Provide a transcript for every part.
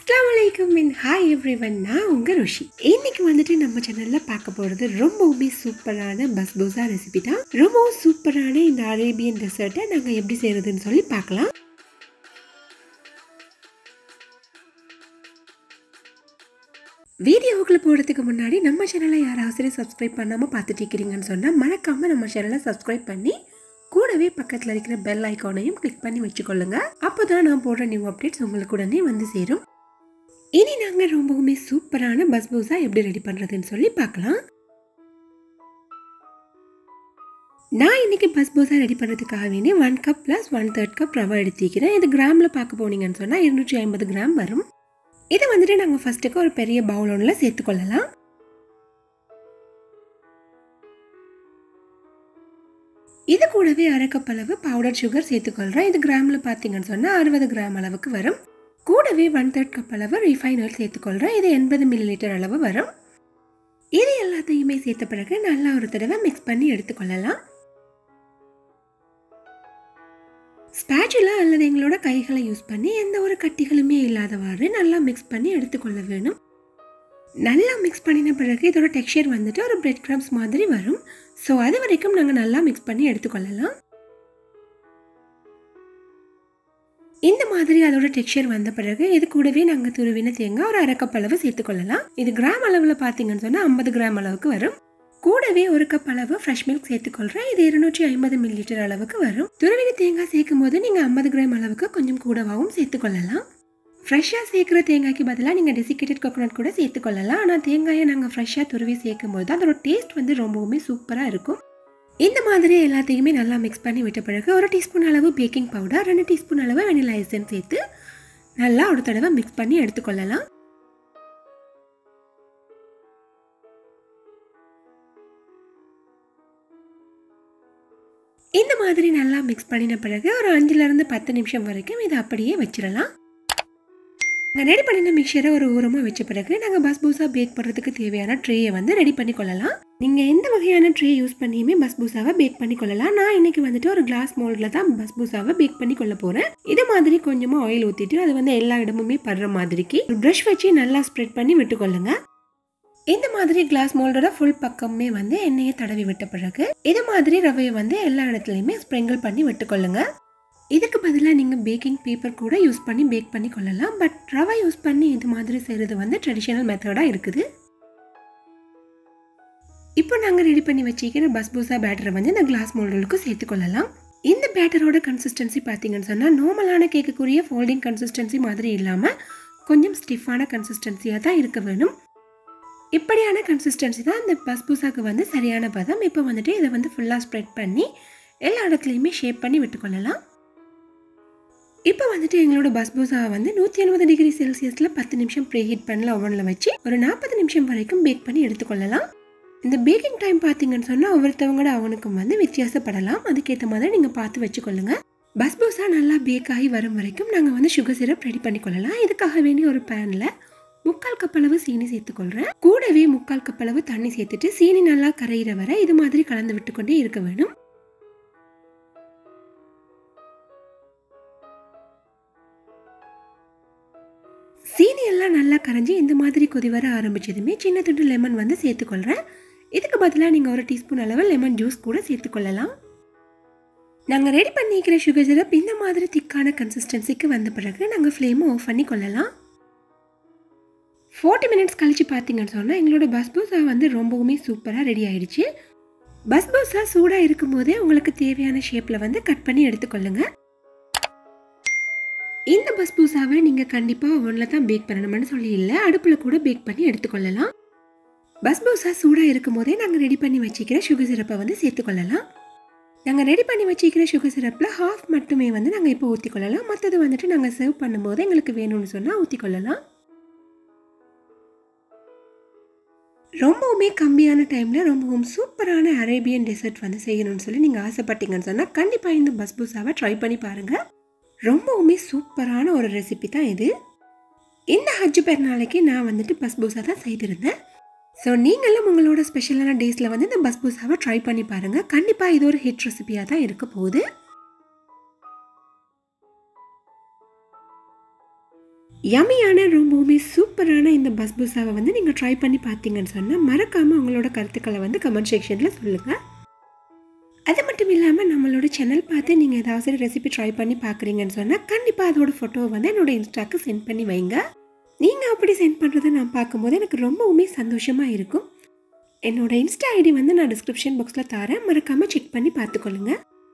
அஸ்லாம் வலைக்கம் மின் ஹாய் எவ்ரிவன் நான் உங்கள் ருஷி இன்னைக்கு வந்துட்டு நம்ம சேனலில் பார்க்க போகிறது ரொம்பவுமே சூப்பரான பஸ்பூசா ரெசிபி தான் ரொம்பவும் சூப்பரான இந்த அரேபியன் டெசர்ட்டை நாங்கள் எப்படி செய்கிறதுன்னு சொல்லி பார்க்கலாம் வீடியோவுக்குள்ள போகிறதுக்கு முன்னாடி நம்ம சேனலை யாராவது சப்ஸ்கிரைப் பண்ணாமல் பார்த்துட்டு இருக்கிறீங்கன்னு சொன்னால் மறக்காமல் நம்ம சேனலை சப்ஸ்கிரைப் பண்ணி கூடவே பக்கத்தில் இருக்கிற பெல் ஐக்கானையும் கிளிக் பண்ணி வச்சுக்கொள்ளுங்க அப்போ தான் நான் போடுற நியூ அப்டேட்ஸ் உங்களுக்கு உடனே வந்து சேரும் இனி நாங்கள் ரொம்பவுமே சூப்பரான பஸ்பூசா எப்படி ரெடி பண்ணுறதுன்னு சொல்லி பார்க்கலாம் நான் இன்னைக்கு பஸ்பூசா ரெடி பண்ணுறதுக்காக வேண்டி one cup plus one third cup ரவை எடுத்திக்கிறேன் இது கிராமில் பார்க்க போனீங்கன்னு சொன்னால் இருநூற்றி ஐம்பது கிராம் வரும் இதை வந்துட்டு நாங்கள் ஃபஸ்ட்டுக்கு ஒரு பெரிய பவுல் ஒன்றில் சேர்த்துக்கொள்ளலாம் இது கூடவே அரை கப் அளவு பவுடர் சுகர் சேர்த்துக்கொள்கிறேன் இது கிராமில் பார்த்தீங்கன்னு சொன்னால் அறுபது கிராம் அளவுக்கு வரும் கூடவே ஒன் தேர்ட் கப் அளவு ரிஃபைன் ஆயில் சேர்த்துக்கொள்கிறேன் இது எண்பது மில்லி லிட்டர் அளவு வரும் இது எல்லாத்தையுமே சேர்த்த பிறகு நல்லா ஒரு தடவை மிக்ஸ் பண்ணி எடுத்துக்கொள்ளலாம் ஸ்பேச்சுலா அல்லது எங்களோட கைகளை யூஸ் பண்ணி எந்த ஒரு கட்டிகளுமே இல்லாதவாறு நல்லா மிக்ஸ் பண்ணி எடுத்துக்கொள்ள வேணும் நல்லா மிக்ஸ் பண்ணின பிறகு இதோட டெக்ஸ்சர் வந்துட்டு ஒரு பிரெட் கிரம்ஸ் மாதிரி வரும் ஸோ அது வரைக்கும் நாங்கள் நல்லா மிக்ஸ் பண்ணி எடுத்துக்கொள்ளலாம் இந்த மாதிரி அதோட டெக்ஸ்சர் வந்த பிறகு இது கூடவே நாங்கள் துருவின தேங்காய் ஒரு அரை கப் அளவு சேர்த்துக்கொள்ளலாம் இது கிராம் அளவில் பார்த்தீங்கன்னு சொன்னால் ஐம்பது கிராம் அளவுக்கு வரும் கூடவே ஒரு கப் அளவு ஃப்ரெஷ் மில்க் சேர்த்துக்கொள்கிறேன் இது இருநூற்றி ஐம்பது மில்லி லிட்டர் அளவுக்கு வரும் துருவின தேங்காய் சேர்க்கும் போது நீங்கள் ஐம்பது கிராம் அளவுக்கு கொஞ்சம் கூடவாகவும் சேர்த்துக்கொள்ளலாம் ஃப்ரெஷ்ஷாக சேர்க்குற தேங்காய்க்கு பதிலாக நீங்கள் டெசிகேட்டட் கோகோனட் கூட சேர்த்துக்கொள்ளலாம் ஆனால் தேங்காயை நாங்கள் ஃப்ரெஷ்ஷாக துருவி சேர்க்கும் போது அதோட டேஸ்ட் வந்து ரொம்பவுமே சூப்பராக இருக்கும் இந்த மாதிரி எல்லாத்தையுமே நல்லா மிக்ஸ் பண்ணி விட்ட பிறகு ஒரு டீஸ்பூன் அளவு பேக்கிங் பவுடர் ரெண்டு டீஸ்பூன் அளவு வெனிலா எசன்ஸ் சேர்த்து நல்லா ஒரு தடவை மிக்ஸ் பண்ணி எடுத்துக்கொள்ளலாம் இந்த மாதிரி நல்லா மிக்ஸ் பண்ணின பிறகு ஒரு அஞ்சுலேருந்து பத்து நிமிஷம் வரைக்கும் இதை அப்படியே வச்சிடலாம் நாங்கள் ரெடி பண்ணின மிக்சரை ஒரு ஓரமாக வச்ச பிறகு நாங்கள் பஸ்பூசா பேக் பண்ணுறதுக்கு தேவையான ட்ரேயை வந்து ரெடி பண்ணி கொள்ளலாம் நீங்கள் எந்த வகையான ட்ரே யூஸ் பண்ணியுமே பஸ்பூசாவை பேக் பண்ணி கொள்ளலாம் நான் இன்னைக்கு வந்துட்டு ஒரு கிளாஸ் மோல்டில் தான் பஸ்பூசாவை பேக் பண்ணி கொள்ள போகிறேன் இது மாதிரி கொஞ்சமாக ஆயில் ஊற்றிட்டு அது வந்து எல்லா இடமுமே படுற மாதிரிக்கு ஒரு ப்ரஷ் வச்சு நல்லா ஸ்ப்ரெட் பண்ணி விட்டுக்கொள்ளுங்க இந்த மாதிரி கிளாஸ் மோல்டோட ஃபுல் பக்கமே வந்து எண்ணெயை தடவி விட்ட பிறகு இது மாதிரி ரவையை வந்து எல்லா இடத்துலையுமே ஸ்ப்ரிங்கிள் பண்ணி விட்டுக்கொள்ளுங்க இதுக்கு பதிலாக நீங்கள் பேக்கிங் பேப்பர் கூட யூஸ் பண்ணி பேக் பண்ணி கொள்ளலாம் பட் ரவை யூஸ் பண்ணி இது மாதிரி செய்கிறது வந்து ட்ரெடிஷ்னல் மெத்தடாக இருக்குது இப்போ நாங்கள் ரெடி பண்ணி வச்சிக்கிற பஸ்பூசா பேட்டரை வந்து இந்த கிளாஸ் மோல்டுக்கு சேர்த்துக்கொள்ளலாம் இந்த பேட்டரோட கன்சிஸ்டன்சி பார்த்தீங்கன்னு சொன்னால் நார்மலான கேக்குக்குரிய ஃபோல்டிங் கன்சிஸ்டன்சி மாதிரி இல்லாமல் கொஞ்சம் ஸ்டிஃபான கன்சிஸ்டன்சியாக தான் இருக்க வேணும் இப்படியான கன்சிஸ்டன்சி தான் இந்த பஸ்பூசாக்கு வந்து சரியான பதம் இப்போ வந்துட்டு இதை வந்து ஃபுல்லாக ஸ்ப்ரெட் பண்ணி எல்லா இடத்துலையுமே ஷேப் பண்ணி விட்டுக்கொள்ளலாம் இப்போ வந்துட்டு எங்களோட பஸ்பூசாவை வந்து நூற்றி எண்பது டிகிரி செல்சியஸில் பத்து நிமிஷம் ப்ரீ ஹீட் பண்ணல ஓவனில் வச்சு ஒரு நாற்பது நிமிஷம் வரைக்கும் பேக் பண்ணி எடுத்துக்கொள்ளலாம் இந்த பேக்கிங் டைம் பார்த்தீங்கன்னு சொன்னால் ஒவ்வொருத்தவங்களோட அவனுக்கும் வந்து வித்தியாசப்படலாம் அதுக்கேற்ற மாதிரி நீங்கள் பார்த்து வச்சுக்கொள்ளுங்க பஸ்பூசா நல்லா பேக் ஆகி வரும் வரைக்கும் நாங்கள் வந்து சுகர் சிரப் ரெடி பண்ணிக்கொள்ளலாம் இதுக்காக வேண்டிய ஒரு பேனில் முக்கால் கப் அளவு சீனி சேர்த்துக்கொள்கிறேன் கூடவே முக்கால் கப் அளவு தண்ணி சேர்த்துட்டு சீனி நல்லா கரையிற வரை இது மாதிரி கலந்து விட்டுக்கொண்டே இருக்க வேணும் சீனி எல்லாம் நல்லா கரைஞ்சி இந்த மாதிரி கொதி வர ஆரம்பிச்சதுமே சின்ன துண்டு லெமன் வந்து சேர்த்துக்கொள்கிறேன் இதுக்கு பதிலாக நீங்கள் ஒரு டீஸ்பூன் அளவு லெமன் ஜூஸ் கூட சேர்த்துக்கொள்ளலாம் நாங்கள் ரெடி பண்ணிக்கிற சுகர் சிரப் இந்த மாதிரி திக்கான கன்சிஸ்டன்சிக்கு வந்த பிறகு நாங்கள் ஃப்ளேமை ஆஃப் பண்ணி கொள்ளலாம் ஃபார்ட்டி மினிட்ஸ் கழித்து பார்த்தீங்கன்னு சொன்னால் எங்களோட பஸ்பூசா வந்து ரொம்பவுமே சூப்பராக ரெடி ஆயிடுச்சு பஸ்பூசா சூடாக இருக்கும்போதே உங்களுக்கு தேவையான ஷேப்பில் வந்து கட் பண்ணி எடுத்துக்கொள்ளுங்க இந்த பஸ்பூசாவை நீங்கள் கண்டிப்பாக ஒன்றில் தான் பேக் பண்ணணும்னு சொல்லி இல்லை அடுப்பில் கூட பேக் பண்ணி எடுத்துக்கொள்ளலாம் பஸ்பூசா சூடாக இருக்கும் போதே நாங்கள் ரெடி பண்ணி வச்சுக்கிற சுகர் சிரப்பை வந்து சேர்த்துக்கொள்ளலாம் நாங்கள் ரெடி பண்ணி வச்சுக்கிற சுகர் சிரப்பில் ஹாஃப் மட்டுமே வந்து நாங்கள் இப்போ ஊற்றிக்கொள்ளலாம் மற்றது வந்துட்டு நாங்கள் சர்வ் பண்ணும்போது எங்களுக்கு வேணும்னு சொன்னால் ஊற்றிக்கொள்ளலாம் ரொம்பவுமே கம்மியான டைமில் ரொம்பவும் சூப்பரான அரேபியன் டெசர்ட் வந்து செய்யணும்னு சொல்லி நீங்கள் ஆசைப்பட்டீங்கன்னு சொன்னால் கண்டிப்பாக இந்த பஸ்பூசாவை ட்ரை பண்ணி பாருங்கள் ரொம்பவுமே சூப்பரான ஒரு ரெசிபி தான் இது இந்த ஹஜ் பெருநாளைக்கு நான் வந்துட்டு பஸ்பூசா தான் செய்திருந்தேன் ஸோ நீங்களும் உங்களோட ஸ்பெஷலான டேஸில் வந்து இந்த பஸ்பூசாவை ட்ரை பண்ணி பாருங்கள் கண்டிப்பாக இது ஒரு ஹிட் ரெசிபியாக தான் இருக்க போகுது யமியான ரொம்பவுமே சூப்பரான இந்த பஸ்பூசாவை வந்து நீங்கள் ட்ரை பண்ணி பார்த்தீங்கன்னு சொன்னால் மறக்காமல் உங்களோட கருத்துக்களை வந்து கமெண்ட் செக்ஷனில் சொல்லுங்கள் அது மட்டும் இல்லாமல் நம்மளோட சேனல் பார்த்து நீங்கள் ஏதாவது ரெசிபி ட்ரை பண்ணி பார்க்குறீங்கன்னு சொன்னால் கண்டிப்பாக அதோட ஃபோட்டோவை வந்து என்னோட இன்ஸ்டாக்கு சென்ட் பண்ணி வைங்க நீங்கள் அப்படி சென்ட் பண்ணுறதை நான் பார்க்கும்போது எனக்கு ரொம்பவுமே சந்தோஷமாக இருக்கும் என்னோட இன்ஸ்டா ஐடி வந்து நான் டிஸ்கிரிப்ஷன் பாக்ஸில் தரேன் மறக்காமல் செக் பண்ணி பார்த்துக்கொள்ளுங்க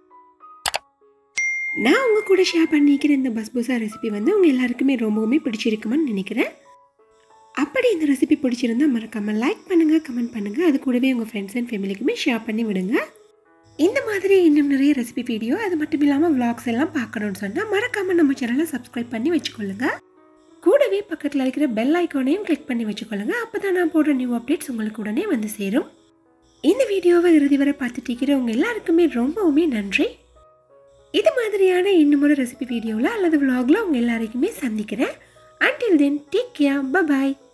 நான் உங்கள் கூட ஷேர் பண்ணிக்கிற இந்த பஸ்பூசா ரெசிபி வந்து உங்கள் எல்லாருக்குமே ரொம்பவுமே பிடிச்சிருக்குமான்னு நினைக்கிறேன் அப்படி இந்த ரெசிபி பிடிச்சிருந்தா மறக்காமல் லைக் பண்ணுங்கள் கமெண்ட் பண்ணுங்கள் அது கூடவே உங்கள் ஃப்ரெண்ட்ஸ் அண்ட் ஃபேமிலிக்குமே ஷேர் பண்ணி விடுங்க இந்த மாதிரி இன்னும் நிறைய ரெசிபி வீடியோ அது மட்டும் இல்லாமல் vlogs எல்லாம் பார்க்கணும்னு சொன்னால் மறக்காமல் நம்ம சேனலை சப்ஸ்கிரைப் பண்ணி வச்சுக்கொள்ளுங்க கூடவே பக்கத்தில் இருக்கிற பெல் ஐக்கானையும் கிளிக் பண்ணி வச்சுக்கொள்ளுங்க அப்போ தான் நான் போடுற நியூ அப்டேட்ஸ் உங்களுக்கு உடனே வந்து சேரும் இந்த வீடியோவை இறுதி வரை பார்த்துட்டு இருக்கிற உங்கள் எல்லாருக்குமே ரொம்பவுமே நன்றி இது மாதிரியான இன்னும் ஒரு ரெசிபி வீடியோவில் அல்லது vlogல உங்கள் எல்லாருக்குமே சந்திக்கிறேன் until then take care bye bye